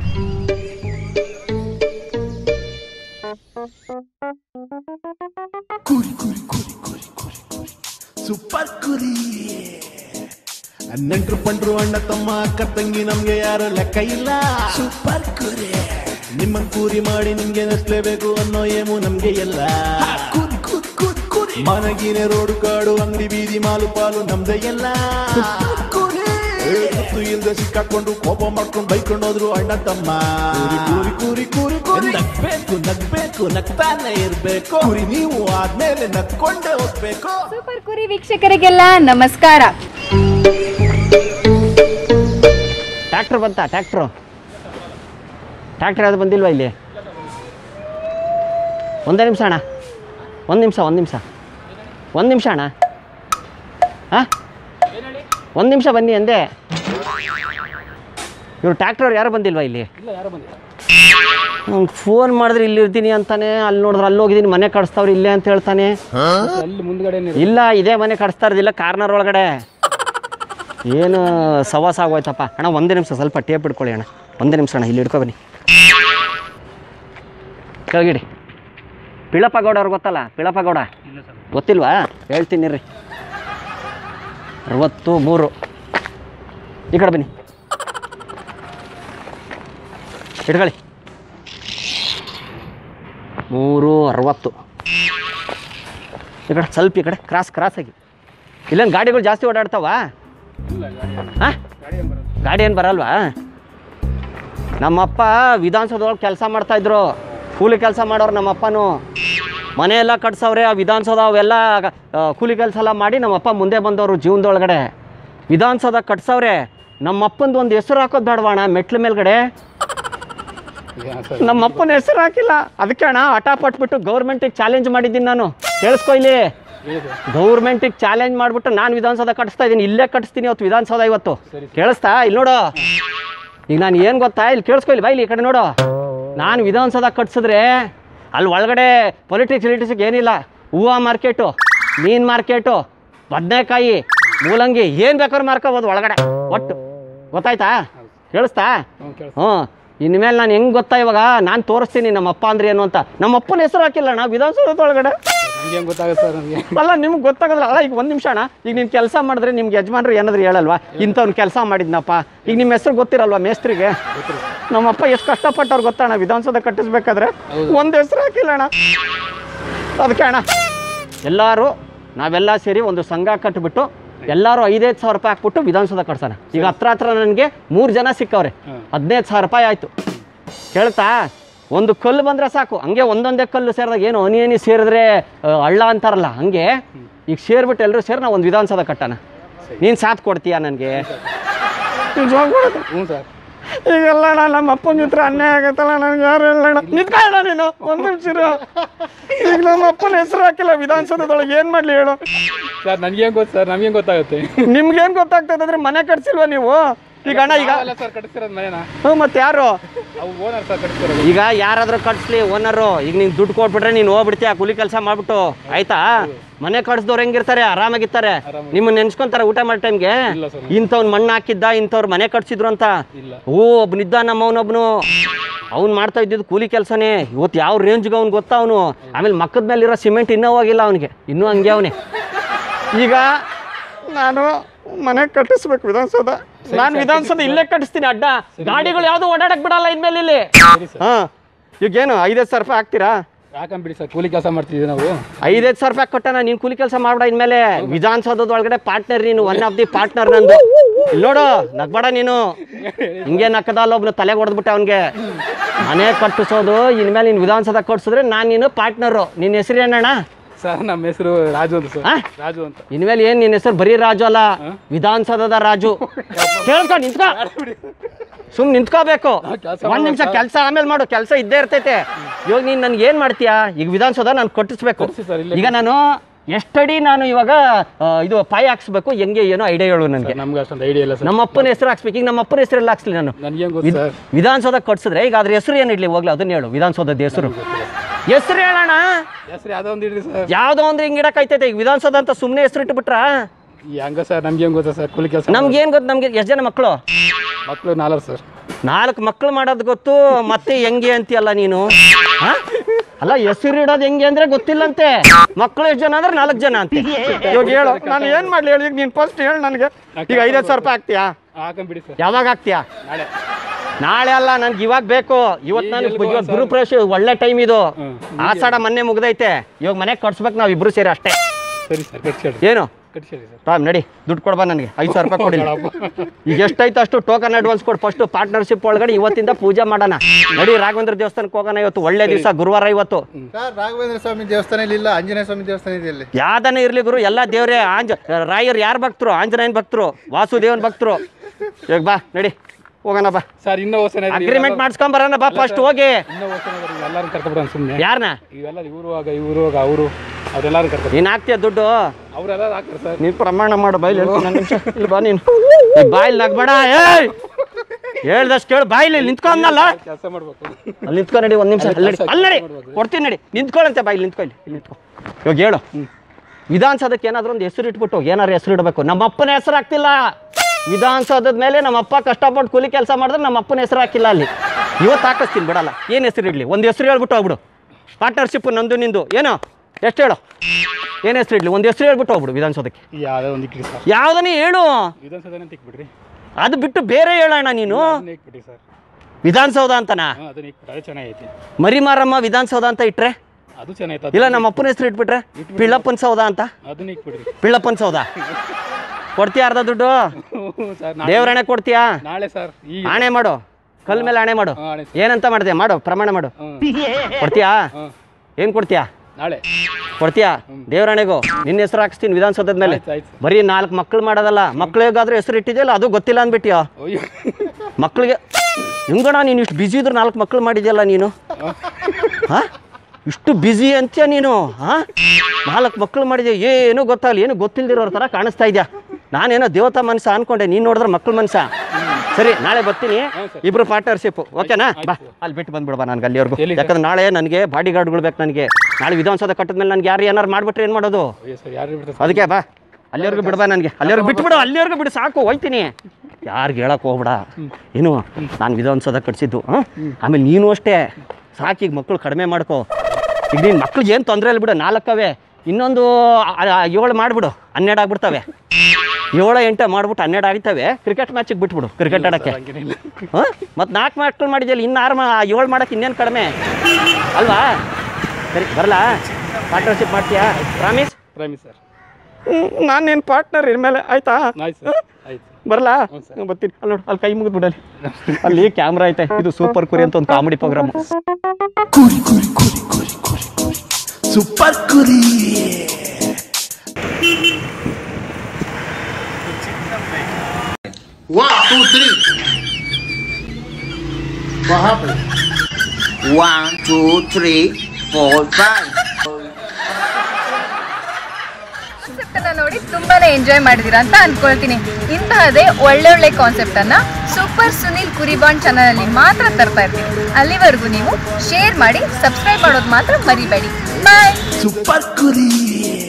ಕುರಿ ಕುರಿ ಕುರಿ ಕುರಿ ಕುರಿ ಕುರಿ ಸೂಪರ್ ಕುರಿ ನೆಂಟ್ರು ಪಂಡ್ರು ಅಣ್ಣ ತಮ್ಮ ಅಕ್ಕ ತಂಗಿ ನಮ್ಗೆ ಯಾರು ಲೆಕ್ಕ ಇಲ್ಲ ಸೂಪರ್ ಕುರಿ ನಿಮ್ಮನ್ ಕೂರಿ ಮಾಡಿ ನಿಮ್ಗೆ ನಸ್ಲೇಬೇಕು ಅನ್ನೋ ಏಮು ನಮ್ಗೆ ಎಲ್ಲ ಕುರಿ ಕುರಿ ಕುರಿ ಕುರಿ ಮನಗಿನ ರೋಡು ಕಾಡು ಅಂಗಡಿ ಬೀದಿ ಮಾಲು ಪಾಲು ನಮ್ದೇ ಎಲ್ಲ ಏ, ಗೊತ್ತು ಇಲ್ದೆ ಸಿಕ್ಕಾಕೊಂಡು ಕೋಪ ಮಾಡ್ಕೊಂಡು ಬೈಕೊಂಡು ಹೋದ್ರು ಅಣ್ಣ ತಮ್ಮ ಕೂರಿ ಕೂರಿ ಕೂರಿ ಕೂರಿ ಕೂರಿ ನಗ್ಬೇಕು ನಗ್ಬೇಕು ನಗ್ತಾನೆ ಇರ್ಬೇಕು ಕುರಿ ನೀವು ಆದ್ಮೇಲೆ ನಗ್ಕೊಂಡೇ ಹೋಗ್ಬೇಕು ಸೂಪರ್ ಕುರಿ ವೀಕ್ಷಕರಿಗೆಲ್ಲ ನಮಸ್ಕಾರ ಟ್ಯಾಕ್ಟ್ರ್ ಬಂತಾ ಟ್ಯಾಕ್ಟ್ರು ಟ್ಯಾಕ್ಟ್ರ್ ಯಾವುದು ಬಂದಿಲ್ವಾ ಇಲ್ಲಿ ಒಂದೇ ನಿಮಿಷ ಅಣ್ಣ ಒಂದು ನಿಮಿಷ ಒಂದು ನಿಮಿಷ ಒಂದು ನಿಮಿಷ ಅಣ್ಣ ಹಾಂ ಒಂದು ನಿಮಿಷ ಬನ್ನಿ ಅಂದೆ ಇವ್ರು ಟ್ಯಾಕ್ಟ್ರವ್ರು ಯಾರು ಬಂದಿಲ್ವಾ ಇಲ್ಲಿ ಫೋನ್ ಮಾಡಿದ್ರೆ ಇಲ್ಲಿ ಇರ್ತೀನಿ ಅಂತಾನೆ ಅಲ್ಲಿ ನೋಡಿದ್ರೆ ಅಲ್ಲಿ ಹೋಗಿದ್ದೀನಿ ಮನೆ ಕಡಿಸ್ತಾವ್ರು ಇಲ್ಲೇ ಅಂತ ಹೇಳ್ತಾನೆ ಅಲ್ಲಿ ಮುಂದ್ಗಡೆ ಇಲ್ಲ ಇದೇ ಮನೆ ಕಡಿಸ್ತಾ ಇರೋದಿಲ್ಲ ಕಾರ್ನರ್ ಒಳಗಡೆ ಏನು ಸವಾಸ ಆಗೋಯ್ತಪ್ಪ ಅಣ್ಣ ಒಂದೇ ನಿಮಿಷ ಸ್ವಲ್ಪ ಟೇಪ್ ಹಿಡ್ಕೊಳ್ಳಿ ಅಣ್ಣ ಒಂದೇ ನಿಮಿಷ ಅಣ್ಣ ಇಲ್ಲಿ ಹಿಡ್ಕೊ ಬನ್ನಿ ಕೆಳಗಿಡಿ ಪಿಳಪ್ಪ ಗೌಡ ಅವ್ರು ಗೊತ್ತಲ್ಲ ಪಿಳಪ್ಪ ಗೌಡ ಗೊತ್ತಿಲ್ವಾ ಹೇಳ್ತೀನಿ ರೀ ಅರವತ್ತು ಮೂರು ಈ ಕಡೆ ಬನ್ನಿ ಹಿಡ್ಕೊಳ್ಳಿ ಮೂರು ಅರವತ್ತು ಈ ಕಡೆ ಸ್ವಲ್ಪ ಈ ಕಡೆ ಕ್ರಾಸ್ ಕ್ರಾಸ್ ಆಗಿ ಇಲ್ಲೇನು ಗಾಡಿಗಳು ಜಾಸ್ತಿ ಓಡಾಡ್ತಾವ ಹಾಂ ಗಾಡಿ ಏನು ಬರಲ್ವಾ ನಮ್ಮಪ್ಪ ವಿಧಾನಸೌಧದೊಳಗೆ ಕೆಲಸ ಮಾಡ್ತಾಯಿದ್ರು ಕೂಲಿ ಕೆಲಸ ಮಾಡೋರು ನಮ್ಮಪ್ಪನೂ ಮನೆ ಎಲ್ಲ ಕಟ್ಸವ್ರೆ ಆ ವಿಧಾನಸೌಧ ಅವೆಲ್ಲ ಆ, ಕೂಲಿ ಕೆಲಸ ಎಲ್ಲ ಮಾಡಿ ನಮ್ಮಪ್ಪ ಮುಂದೆ ಬಂದವರು ಜೀವನದೊಳಗಡೆ ವಿಧಾನಸೌಧ ಕಟ್ಸವ್ರೆ ನಮ್ಮಪ್ಪಂದು ಒಂದು ಹೆಸರು ಹಾಕೋದು ಬೇಡವಾಣ ಮೆಟ್ಲ ಮೇಲ್ಗಡೆ ನಮ್ಮಪ್ಪನ ಹೆಸರು ಹಾಕಿಲ್ಲ ಅದಕ್ಕೆ ಅಣ್ಣ ಹಠ ಪಟ್ಬಿಟ್ಟು ಗೌರ್ಮೆಂಟಿಗೆ ಚಾಲೆಂಜ್ ಮಾಡಿದ್ದೀನಿ ನಾನು ಕೇಳಿಸ್ಕೊ ಇಲ್ಲಿ ಗೌರ್ಮೆಂಟಿಗೆ ಚಾಲೆಂಜ್ ಮಾಡಿಬಿಟ್ಟು ನಾನು ವಿಧಾನಸೌಧ ಕಟ್ಟಿಸ್ತಾ ಇದ್ದೀನಿ ಇಲ್ಲೇ ಕಟ್ಟಿಸ್ತೀನಿ ಇವತ್ತು ವಿಧಾನಸೌಧ ಇವತ್ತು ಕೇಳಿಸ್ತಾ ಇಲ್ಲಿ ನೋಡು ಈಗ ನಾನು ಏನು ಗೊತ್ತಾ ಇಲ್ಲಿ ಕೇಳಿಸ್ಕೊ ಇಲ್ಲಿ ಬಾ ಇಲ್ಲಿ ಈ ಕಡೆ ನೋಡು ನಾನು ವಿಧಾನಸೌಧ ಕಟ್ಸಿದ್ರೆ ಅಲ್ಲಿ ಒಳಗಡೆ ಪೊಲಿಟಿಕ್ಸ್ ಗಿಲಿಟಿಕ್ಸ್ ಏನಿಲ್ಲ ಹೂವು ಮಾರ್ಕೆಟು ಮೀನು ಮಾರ್ಕೆಟು ಬದನೆಕಾಯಿ ಮೂಲಂಗಿ ಏನು ಬೇಕಾದ್ರೂ ಮಾರ್ಕೋಬೋದು ಒಳಗಡೆ ಒಟ್ಟು ಗೊತ್ತಾಯ್ತಾ ಕೇಳಿಸ್ತಾ ಹ್ಞೂ ಇನ್ಮೇಲೆ ನಾನು ಹೆಂಗೆ ಗೊತ್ತಾ ಇವಾಗ ನಾನು ತೋರಿಸ್ತೀನಿ ನಮ್ಮ ಅಪ್ಪ ಅಂದ್ರೆ ಏನು ಅಂತ ನಮ್ಮ ಅಪ್ಪನ ಹೆಸರು ಹಾಕಿಲ್ಲ ಅಣ್ಣ ವಿಧಾನಸೌಧದ ಒಳಗಡೆ ನಮ್ಗೆ ಹೆಂಗ್ ಗೊತ್ತಾಗುತ್ತೆ ಸರ್ ನಮಗೆ ಅಲ್ಲ ನಿಮ್ಗೆ ಗೊತ್ತಾಗಲ್ಲ ಅಲ್ಲ ಈಗ ಒಂದು ನಿಮಿಷ ಅಣ್ಣ ಈಗ ನೀನು ಕೆಲಸ ಮಾಡಿದ್ರೆ ನಿಮ್ಗೆ ಯಜಮಾನ್ರು ಏನಾದ್ರು ಹೇಳಲ್ವಾ ಇಂಥವ್ನು ಕೆಲಸ ಮಾಡಿದ್ನಪ್ಪ ಈಗ ನಿಮ್ಮ ಹೆಸರು ಗೊತ್ತಿರಲ್ವಾ ಮೇಸ್ತ್ರಿಗೆ ನಮ್ಮಪ್ಪ ಎಷ್ಟು ಕಷ್ಟಪಟ್ಟವ್ರು ಗೊತ್ತಣ್ಣ ವಿಧಾನಸೌಧ ಕಟ್ಟಿಸ್ಬೇಕಾದ್ರೆ ಒಂದು ಹೆಸರು ಹಾಕಿಲ್ಲ ಅಣ್ಣ ಅದಕ್ಕೆ ಅಣ್ಣ ಎಲ್ಲರೂ ನಾವೆಲ್ಲ ಸೇರಿ ಒಂದು ಸಂಘ ಕಟ್ಟಿಬಿಟ್ಟು ಎಲ್ಲರೂ ಐದೈದು ಸಾವಿರ ರೂಪಾಯಿ ಹಾಕ್ಬಿಟ್ಟು ವಿಧಾನಸೌಧ ಕಟ್ಸೋಣ ಈಗ ಹತ್ರ ಹತ್ರ ನನಗೆ ಮೂರು ಜನ ಸಿಕ್ಕವ್ರೆ ಹದಿನೈದು ಸಾವಿರ ರೂಪಾಯಿ ಆಯಿತು ಕೇಳ್ತಾ ಒಂದು ಕಲ್ಲು ಬಂದರೆ ಸಾಕು ಹಂಗೆ ಒಂದೊಂದೇ ಕಲ್ಲು ಸೇರಿದಾಗ ಏನು ಹನಿ ಹನಿ ಸೇರಿದ್ರೆ ಆ, ಹಳ್ಳ ಅಂತಾರಲ್ಲ ಹಂಗೆ ಈಗ ಸೇರಿಬಿಟ್ಟು ಎಲ್ಲರೂ ಸೇರಿ ನಾವು ಒಂದು ವಿಧಾನಸೌಧ ಕಟ್ಟೋಣ ನೀನು ಸಾಥ್ ಕೊಡ್ತೀಯಾ ನನಗೆ ಹ್ಞೂ ಸರ್ ಈಗೆಲ್ಲ ನಾನು ನಮ್ಮ ಅಪ್ಪನ ಜೊತೆ ಅನ್ಯಾಯ ಆಗತ್ತಲ್ಲ ನನಗೆ ಯಾರು ಹೇಳೋಣ ನಿಂತ್ಕೊಳ್ಳ ನೀನು ಒಂದು ನಿಮಿಷ ಇರು. ಈಗ ನಮ್ಮ ಅಪ್ಪನ ಹೆಸರು ಹಾಕಿಲ್ಲ ವಿಧಾನಸೌಧದೊಳಗೆ ಏನು ಮಾಡಲಿ ಹೇಳು ಸರ್ ನನಗೆ ಹೆಂಗ್ ಗೊತ್ತು ಸರ್ ನಮ್ಗೆ ಹೆಂಗ್ ಗೊತ್ತಾಗುತ್ತೆ ನಿಮ್ಗೇನು ಗೊತ್ತಾಗ್ತದೆ ಅಂದ್ರೆ ಮನೆ ಕಟ್ಸಿಲ್ವಾ ನೀವು ಈಗ ಅಣ್ಣ ಈಗ ಅಲ್ಲ ಸರ್ ಕಟ್ಟಿಸ್ತಿರೋದು ಮನೇನ ಹ್ಞೂ ಮತ್ತೆ ಯಾರು ಅವು ಓನರ್ ಸರ್ ಕಟ್ಟಿಸ್ತಿರೋದು ಈಗ ಯಾರಾದ್ರೂ ಕಟ್ಸ್ಲಿ ಓನರು ಈಗ ನೀನು ದುಡ್ಡು ಕೊಟ್ಬಿಟ್ರೆ ನೀನು ಹೋಗ್ಬಿಡ್ತೀಯ ಕೂಲಿ ಕೆಲಸ ಮಾಡ್ಬಿಟ್ಟು ಆಯ್ತಾ ಮನೆ ಕಟ್ಸ್ದವ್ರು ಹೆಂಗಿರ್ತಾರೆ ಆರಾಮಾಗಿರ್ತಾರೆ ನಿಮ್ಮನ್ನ ನೆನ್ಸ್ಕೊಂತಾರೆ ಊಟ ಮಾಡೋ ಟೈಮ್ಗೆ ಇಲ್ಲ ಸರ್. ಇಂಥವ್ನು ಮಣ್ಣು ಹಾಕಿದ್ದ ಇಂಥವ್ರು ಮನೆ ಕಟ್ಸಿದ್ರು ಅಂತ ಇಲ್ಲ. ಓ ಒಬ್ನಿದ್ದ ನಮ್ಮವನೊಬ್ನು ಅವ್ನು ಮಾಡ್ತಾ ಇದ್ದಿದ್ದು ಕೂಲಿ ಕೆಲಸನೇ ಇವತ್ತು ಯಾವ ರೇಂಜ್ಗೆ ಅವ್ನು ಗೊತ್ತಾ ಅವನು ಆಮೇಲೆ ಮಕ್ಕದ ಮೇಲಿರೋ ಸಿಮೆಂಟ್ ಇನ್ನೂ ಹೋಗಿಲ್ಲ ಅವನಿಗೆ ಇನ್ನೂ ಹಂಗೆ ಅವನೇ ಈಗ ನಾನು ಮನೆ ಕಟ್ಟಿಸ್ಬೇಕು ವಿಧಾನಸೌಧ ನಾನು ವಿಧಾನಸೌಧ ಇಲ್ಲೇ ಕಟ್ಟಿಸ್ತೀನಿ ಅಡ್ಡ ಗಾಡಿಗಳು ಯಾವುದು ಓಡಾಡಕ್ ಬಿಡಲ್ಲ ಇನ್ಮೇಲೆ ಇಲ್ಲಿ ಹಾ ಈಗೇನು ಐದೈದು ಸಾವಿರ ರೂಪಾಯಿ ಹಾಕ್ತೀರಾ ಯಾಕಂಬಿಡಿ ಸರ್ ಕೂಲಿ ಕೆಲಸ ಮಾಡ್ತಿದ್ವಿ ನಾವು ಐದೈದು ಸಾವಿರ ರೂಪಾಯಿ ಕೊಟ್ಟಾನ ನೀನು ಕೂಲಿ ಕೆಲಸ ಮಾಡ್ಬೇಡ ಇನ್ಮೇಲೆ ವಿಧಾನಸೌಧದ ಒಳಗಡೆ ಪಾರ್ಟ್ನರ್ ನೀನು ಒನ್ ಆಫ್ ದಿ ಪಾರ್ಟ್ನರ್ ನಂದು ಇಲ್ಲಿ ನೋಡು ನಗ್ಬೇಡ ನೀನು ಹಿಂಗೆ ನಕ್ಕದಲ್ಲ ಒಬ್ನು ತಲೆಗೆ ಹೊಡೆದ್ಬಿಟ್ಟೆ ಅವನಿಗೆ ಮನೆ ಕಟ್ಟಿಸೋದು ಇನ್ಮೇಲೆ ನೀನು ವಿಧಾನಸೌಧ ಕಟ್ಸಿದ್ರೆ ನಾನು ನೀನು ಪಾರ್ಟ್ನರು ನಿನ್ನ ಹೆಸರು ಏನಣ್ಣ ಸರ್ ನಮ್ಮ ಹೆಸರು ರಾಜು ಅಂತ ಸರ್ ಆ? ರಾಜು ಅಂತ ಇನ್ಮೇಲೆ ಏನ್ ನಿನ್ನ ಹೆಸರು ಬರೀ ರಾಜು ಅಲ್ಲ ವಿಧಾನಸೌಧದ ರಾಜು ಕೇಳ್ಕೊ ನಿಂತ್ಕೊ ಸುಮ್ ನಿಂತ್ಕೋಬೇಕು ಕೆಲ್ಸ ಒಂದ್ ನಿಮಿಷ ಕೆಲಸ ಆಮೇಲೆ ಮಾಡು ಕೆಲಸ ಇದ್ದೇ ಇರ್ತೈತೆ ಇವಾಗ ನೀನ್ ನನ್ಗೆ ಏನ್ ಮಾಡ್ತೀಯಾ ಈಗ ವಿಧಾನಸೌಧ ನಾನು ಕಟ್ಟಿಸ್ಬೇಕು ಕಟ್ಸಿ sir, ಇಲ್ಲೇ ಈಗ ನಾನು ಎಷ್ಟಡಿ ನಾನು ಇವಾಗ ಆ, ಇದು ಪಾಯ ಹಾಕ್ಸ್ಬೇಕು ಹೆಂಗೆ ಏನೋ ಐಡಿಯಾ ಹೇಳು ನನಗೆ ನಮ್ಗೆ ಅಷ್ಟೊಂದು ಐಡಿಯಾ ಇಲ್ಲ ಸರ್ ನಮ್ಮ ಅಪ್ಪನ ಹೆಸರು ಹಾಕ್ಸ್ಬೇಕು ಈಗ ನಮ್ಮ ಅಪ್ಪನ ಹೆಸರೆಲ್ಲ ಹಾಕ್ಸ್ಲಿ ನಾನು ನನ್ಗೆ ಹೆಂಗ್ ಗೊತ್ತು ವಿದ್- ಸರ್ ವಿಧಾನಸೌಧ ಕಟ್ಸಿದ್ರೆ ಈಗ ಅದ್ರ ಹೆಸರು ಏನು ಇಡ್ಲಿ ಹೋಗ್ಲಿ ಅದನ್ನ ಹೇಳು ವಿಧಾನಸೌಧದ ಹೆಸರು ಹೆಸರು ಹೇಳೋಣ ಹೆಸರು ಯಾವ್ದೋ ಒಂದು ಇಡ್ರಿ ಸರ್ ಯಾವ್ದೋ ಅಂದ್ರೆ ಹಿಂಗ್ ಇಡಕ್ಕಾಯ್ತೈತೆ ಈಗ ವಿಧಾನಸೌಧ ಅಂತ ಸುಮ್ಮನೆ ಹೆಸರು ಇಟ್ಬಿಟ್ರಾ ಈ ಹಂಗ ಸರ್ ನಮ್ಗೆ ಹೆಂಗ್ ಗೊತ್ತಾ ಸರ್ ಕೂಲಿ ಕೆಲಸ ನಮ್ಗೆ ಏನ್ ಗೊತ್ತು ನಮ್ಗೆ ಎಷ್ಟು ಜನ ಮಕ್ಕಳು ಮಕ್ಕಳು ನಾಲ್ಕು ಸರ್ ನಾಲ್ಕು ಮಕ್ಳು ಮಾಡೋದು ಗೊತ್ತು ಮತ್ತೆ ಹೆಂಗೆ ಅಂತೀಯಲ್ಲ ನೀನು ಹಾ? ಅಲ್ಲ ಹೆಸರು ಇಡೋದು ಹೆಂಗೆ ಅಂದ್ರೆ ಗೊತ್ತಿಲ್ಲಂತೆ ಮಕ್ಳು ಎಷ್ಟು ಜನ ಅಂದ್ರೆ ನಾಲ್ಕು ಜನ ಅಂತೆ ಇವಾಗ ಹೇಳು ನಾನು ಏನು ಮಾಡ್ಲಿ ಹೇಳಿ ಈಗ ನೀನು ಫಸ್ಟ್ ಹೇಳು ನನಗೆ ಈಗ ಐದೈದು ಸಾವಿರ ರೂಪಾಯಿ ಹಾಕ್ತೀಯಾ ಹಾಕೊಂಬಿಡಿ ಸರ್ ಯಾವಾಗ ಹಾಕ್ತೀಯಾ ನಾಳೆ ನಾಳೆ ಅಲ್ಲ ನನ್ಗೆ ಇವಾಗ ಬೇಕು ಇವತ್ತು ಈಗ ನನಗೆ ಎಲ್ಗೋ ಇವತ್ತು ಸರ್? ಗುರುಪ್ರವೇಶ ಒಳ್ಳೆ ಟೈಮ್ ಇದು ಹ್ಮ್. ಆಷಾಢ ಮೊನ್ನೆ ಮುಗ್ದೈತೆ ಇವಾಗ ಮನೆಗೆ ಕಟ್ಸ್ಬೇಕು ನಾವು ಇಬ್ರು ಸೇರಿ ಅಷ್ಟೇ ಸರಿ ಸರ್ ಕಟ್ಸೇಳಿ ಏನು ಕಟ್ಸೇಳಿ ಸರ್ ರಾಮ್ ನಡಿ ದುಡ್ಡು ಕೊಡ್ಬಾ ನನಗೆ ಐದು ಸಾವಿರ ರೂಪಾಯಿ ಕೊಡಿ ಈಗ ಎಷ್ಟೈತೆ ಅಷ್ಟು ಟೋಕನ್ ಅಡ್ವಾನ್ಸ್ ಕೊಡು ಫಸ್ಟ್ ಪಾರ್ಟ್ನರ್ಶಿಪ್ ಒಳಗಡೆ ಇವತ್ತಿಂದ ಪೂಜೆ ಮಾಡೋಣ ನಡಿ ರಾಘವೇಂದ್ರ ದೇವಸ್ಥಾನಕ್ಕೆ ಹೋಗೋಣ ಇವತ್ತು ಒಳ್ಳೆ ದಿವಸ ಗುರುವಾರ ಇವತ್ತು ಸರ್ ರಾಘವೇಂದ್ರ ಸ್ವಾಮಿ ದೇವಸ್ಥಾನ ಇಲ್ಲಿ ಇಲ್ಲ ಆಂಜನೇಯ ಸ್ವಾಮಿ ದೇವಸ್ಥಾನ ಇದೆ ಇಲ್ಲಿ ಯಾವ್ದನ್ನ ಇರ್ಲಿ ಗುರು ಎಲ್ಲ ದೇವ್ರೆ ಆಂಜ ರಾಯರ್ ಯಾರು ಭಕ್ತರು ಆಂಜನೇಯನ್ ಭಕ್ತರು ವಾಸುದೇವನ್ ಭಕ್ತರು ಇವಾಗ ಬಾ ನಡಿ ಹೋಗೋಣ ಬಾ ಸರ್ ಇನ್ನೂ ಓಸನ ಅಗ್ರಿಮೆಂಟ್ ಮಾಡಿಸ್ಕೊಂಡ್ ಬರೋಣ ಬಾ ಫಸ್ಟ್ ಹೋಗಿ ಇನ್ನೂ ಓಸನ ಎಲ್ಲರೂ ಕರ್ಕೊಬಿಡೋಣ ಸುಮ್ಮನೆ ಯಾರನ್ನ ಇವೆಲ್ಲ ಇವರು ಆಗ ಇವರು ಆಗ ಅವರು ಅವರೆಲ್ಲರೂ ಕರ್ಕೊಂಡು ನೀನು ಹಾಕ್ತೀಯ ದುಡ್ಡು ಅವರೆಲ್ಲ ಹಾಕ್ತಾರೆ ಸರ್ ನೀನು ಪ್ರಮಾಣ ಮಾಡು ಬಾಯ್ಲಿ ಹೇಳ್ತೀನಿ ನನ್ನ ನಿಮಿಷ ಇಲ್ಲಿ ಬಾ ನೀನು ಈ ಬಾಯ್ಲಿ ನಗ್ಬೇಡ ಏಯ್ ಹೇಳ್ದಷ್ಟು ಕೇಳು ಬಾಯ್ಲಿ ನಿಂತ್ಕೊಂಡಲ್ಲ ಕೆಲಸ ಮಾಡ್ಬೇಕು ಅಲ್ಲಿ ನಿಂತ್ಕೊ ನಡಿ ಒಂದು ನಿಮಿಷ ಅಲ್ಲಿ ನಡಿ ಅಲ್ಲಿ ನಡಿ ಕೊಡ್ತೀನಿ ನಡಿ ನಿಂತ್ಕೊಳ್ಳಂತೆ ಬಾಯ್ಲಿ ನಿಂತ್ಕೊ ಇಲ್ಲಿ ಇಲ್ಲಿ ನಿಂತ್ಕೊ ಇವಾಗ ಹೇಳು ವಿಧಾನಸೌಧಕ್ಕೆ ಏನಾದರೂ ಒಂದು ಹೆಸರು ಇಟ್ಬಿಟ್ಟು ಏನಾದ್ರು ಹೆಸರು ಇಡಬೇಕು ನಮ್ಮ ಅಪ್ಪನ ಹೆಸರು ಹಾಕ್ತಿಲ್ಲ ವಿಧಾನಸೌಧದ ಮೇಲೆ ನಮ್ಮ ಅಪ್ಪ ಕಷ್ಟಪಟ್ಟು ಕೂಲಿ ಕೆಲಸ ಮಾಡಿದ್ರೆ ನಮ್ಮ ಅಪ್ಪನ ಹೆಸರು ಹಾಕಿಲ್ಲ ಅಲ್ಲಿ ಇವತ್ತು ಹಾಕಿಸ್ತೀನಿ ಬಿಡಲ್ಲ ಏನು ಹೆಸರು ಇಡಲಿ ಒಂದು ಹೆಸರು ಹೇಳ್ಬಿಟ್ಟು ಹೋಗ್ಬಿಡು ಪಾರ್ಟ್ನರ್ಶಿಪ್ ನಂದು ನಿಂದು ಏನು ಎಷ್ಟು ಹೇಳು ಏನು ಹೆಸರು ಇಡಲಿ ಒಂದು ಹೆಸರು ಹೇಳ್ಬಿಟ್ಟು ಹೋಗ್ಬಿಡು ವಿಧಾನಸೌಧಕ್ಕೆ ಯಾವುದೋ ಒಂದು ಇಕ್ಕಿರಿ ಸರ್ ಯಾವುದನ್ನೇ ಹೇಳು ವಿಧಾನಸೌಧನೇ ತಿಕ್ಬಿಡ್ರಿ ಅದು ಬಿಟ್ಟು ಬೇರೆ ಹೇಳೋಣ ನೀನು ಅದನ್ನೇ ಇಕ್ಬಿಡಿ ಸರ್ ವಿಧಾನಸೌಧ ಅಂತನಾ ಹಾಂ ಅದನ್ನ ಇಕ್ಬಿಟ್ಟು ಅದೇ ಚೆನ್ನಾಗೈತಿ ಮರಿಮಾರಮ್ಮ ವಿಧಾನಸೌಧ ಅಂತ ಇಟ್ರೆ ಅದು ಚೆನ್ನಾಗೈತೆ ಇಲ್ಲ ನಮ್ಮ ಅಪ್ಪನ ಹೆಸರು ಇಟ್ಬಿಟ್ರೆ ಪಿಳ್ಳಪ್ಪನ ಸೌಧ ಅಂತ ಅದನ್ನ ಇಕ್ಬಿಡ್ರಿ ಪಿಳ್ಳಪ್ಪನ ಸೌಧ ಕೊಡ್ತೀಯಾ ಅರ್ಧ ದುಡ್ಡು ಸರ್ ದೇವ್ರಣೆ ಕೊಡ್ತೀಯಾ ನಾಳೆ ಸರ್ ಈಗ ಆಣೆ ಮಾಡು ಕಲ್ ಮೇಲೆ ಆಣೆ ಮಾಡು ಹಾ, ಆಣೆ ಏನಂತ ಮಾಡಿದೆ ಮಾಡು ಪ್ರಮಾಣ ಮಾಡು ಹ್ಮ್. ಕೊಡ್ತೀಯಾ ಹ್ಮ್. ಏನು ಕೊಡ್ತೀಯಾ ನಾಳೆ ಕೊಡ್ತೀಯಾ ದೇವರಣೆಗೂ ನಿನ್ನ ಹೆಸರು ಹಾಕ್ಸ್ತೀನಿ ವಿಧಾನಸೌಧದ ಮೇಲೆ ಆಯ್ತು ಆಯ್ತು ಬರೀ ನಾಲ್ಕು ಮಕ್ಳು ಮಾಡೋದಲ್ಲ ಮಕ್ಳಿಗಾದ್ರೂ ಹೆಸರು ಇಟ್ಟಿದೆಯಲ್ಲ ಅದು ಗೊತ್ತಿಲ್ಲ ಅಂದ್ಬಿಟ್ಟಿಯೋ ಅಯ್ಯೋ ಮಕ್ಕಳಿಗೆ ಹಿಂಗಣ ನೀನು ಇಷ್ಟು ಬ್ಯುಸಿ ಇದ್ರೆ ನಾಲ್ಕು ಮಕ್ಳು ಮಾಡಿದ್ಯಲ್ಲ ನೀನು ಹಾ ಇಷ್ಟು ಬ್ಯುಸಿ ಅಂತ್ಯ ನೀನು ಹಾ ನಾಲ್ಕು ಮಕ್ಳು ಮಾಡಿದ್ಯಾ ಏನು ಗೊತ್ತಾಗಲ್ಲ ಏನು ಗೊತ್ತಿಲ್ದಿರೋರ ಥರ ಕಾಣಿಸ್ತಾ ಇದೆಯಾ ನಾನೇನೋ ದೇವತಾ ಮನಸ್ಸ ಅನ್ಕೊಂಡೆ ನೀನು ನೋಡಿದ್ರೆ ಮಕ್ಳ ಮನಸ್ಸ ಸರಿ ನಾಳೆ ಬರ್ತೀನಿ ಇಬ್ರು ಪಾರ್ಟ್ನರ್ಶಿಪ್ ಓಕೆನಾ ಬಾ ಅಲ್ಲಿ ಬಿಟ್ಟು ಬಂದ್ಬಿಡು ಬಾ ನನಗೆ ಅಲ್ಲಿವರೆಗೂ ಎಲ್ಲಿ ಸರ್? ಯಾಕಂದ್ರೆ ನಾಳೆ ನನಗೆ ಬಾಡಿ ಗಾರ್ಡ್ಗಳು ಬೇಕು ನನಗೆ ನಾಳೆ ವಿಧಾನಸೌಧ ಕಟ್ಟಿದ ಮೇಲೆ ನನಗೆ ಯಾರು ಏನಾರು ಮಾಡ್ಬಿಟ್ರೆ ಏನು ಮಾಡೋದು ಅಯ್ಯೋ ಸರ್ ಯಾರು ಬಿಡ್ತಾರೆ ಅದಕ್ಕೆ ಬಾ ಅಲ್ಲಿವರೆಗೂ ಬಿಡ್ಬಾ ನನಗೆ ಅಲ್ಲಿವರೆಗೂ ಬಿಟ್ಬಿಡು ಅಲ್ಲಿವರೆಗೂ ಬಿಡು ಸಾಕು ಹೋಯ್ತೀನಿ ಯಾರಿಗೆ ಹೇಳಕ್ ಹೋಗ್ಬೇಡ ಏನು ನಾನು ವಿಧಾನಸೌಧ ಕಟ್ಸಿದ್ದು ಹಾಂ ಆಮೇಲೆ ನೀನು ಅಷ್ಟೇ ಸಾಕೀಗ ಮಕ್ಕಳು ಕಡಿಮೆ ಮಾಡ್ಕೋ ಈಗ ನೀನು ಮಕ್ಳಿಗೆ ಏನು ತೊಂದರೆ ಇಲ್ಲ ಬಿಡು ನಾಲ್ಕವೇ ಇನ್ನೊಂದು ಏಳು ಮಾಡಿಬಿಡು ಹನ್ನೆರಡು ಆಗ್ಬಿಡ್ತವೆ ಏಳು ಎಂಟು ಮಾಡ್ಬಿಟ್ಟು ಹನ್ನೆರಡು ಆಗ್ತವೆ ಕ್ರಿಕೆಟ್ ಮ್ಯಾಚಿಗೆ ಬಿಟ್ಬಿಡು ಕ್ರಿಕೆಟ್ ಆಡೋಕ್ಕೆ ಹಂಗೇನಿಲ್ಲ ಹಾಂ ಮತ್ತು ನಾಲ್ಕು ಮಕ್ಕಳು ಮಾಡಿದ್ಯಲ್ಲ ಇನ್ನು ಆರು ಮಾ ಏಳು ಮಾಡೋಕ್ಕೆ ಇನ್ನೇನು ಕಡಿಮೆ ಅಲ್ವಾ ಸರಿ ಬರಲಾ ಪಾರ್ಟ್ನರ್ಶಿಪ್ ಮಾಡ್ತೀಯಾ ಪ್ರಾಮಿಸ್ ಪ್ರೈಮಿ ಸರ್ ನಾನು ನಿನ್ನ ಪಾರ್ಟ್ನರ್ ಇನ್ಮೇಲೆ ಆಯ್ತಾ ಆಯ್ತು ಸರ್ ಆಯ್ತು ಬರಲಾ ಹ್ಞೂ ಸರ್. ಬರ್ತೀನಿ ಅಲ್ಲಿ ನೋಡು ಅಲ್ಲಿ ಕೈ ಮುಗಿದು ಬಿಡಲಿ ಅಲ್ಲಿ ಕ್ಯಾಮ್ರಾ ಐತೆ ಇದು ಸೂಪರ್ ಕುರಿ ಅಂತ ಒಂದು ಕಾಮಿಡಿ ಪ್ರೋಗ್ರಾಮ್ ಕುರಿ ಕುರಿ ಕುರಿ ಕುರಿ ಕುರಿ ಕುರಿ ಸೂಪರ್ ಕುರಿ वन टू थ्री वहाँ पे One, two, three, four, five. Concept ಅನ್ನ ನೋಡಿ ತುಂಬಾನೇ ಎಂಜಾಯ್ ಮಾಡಿದೀರಾ ಅಂತ ಅನ್ಕೊಳ್ತೀನಿ ಇಂತಹದೇ ಒಳ್ಳೆ ಒಳ್ಳೆ ಕಾನ್ಸೆಪ್ಟ್ ಅನ್ನ ಸೂಪರ್ ಸುನಿಲ್ ಕುರಿಬಾಂಡ್ ಚಾನಲ್ ಅಲ್ಲಿ ಮಾತ್ರ ತರ್ತಾ ಇರ್ತೀನಿ ಅಲ್ಲಿವರೆಗೂ ನೀವು ಶೇರ್ ಮಾಡಿ ಸಬ್ಸ್ಕ್ರೈಬ್ ಮಾಡೋದು ಮಾತ್ರ ಮರಿಬೇಡಿ ಬಾಯ್ ಸೂಪರ್ ಕುರಿ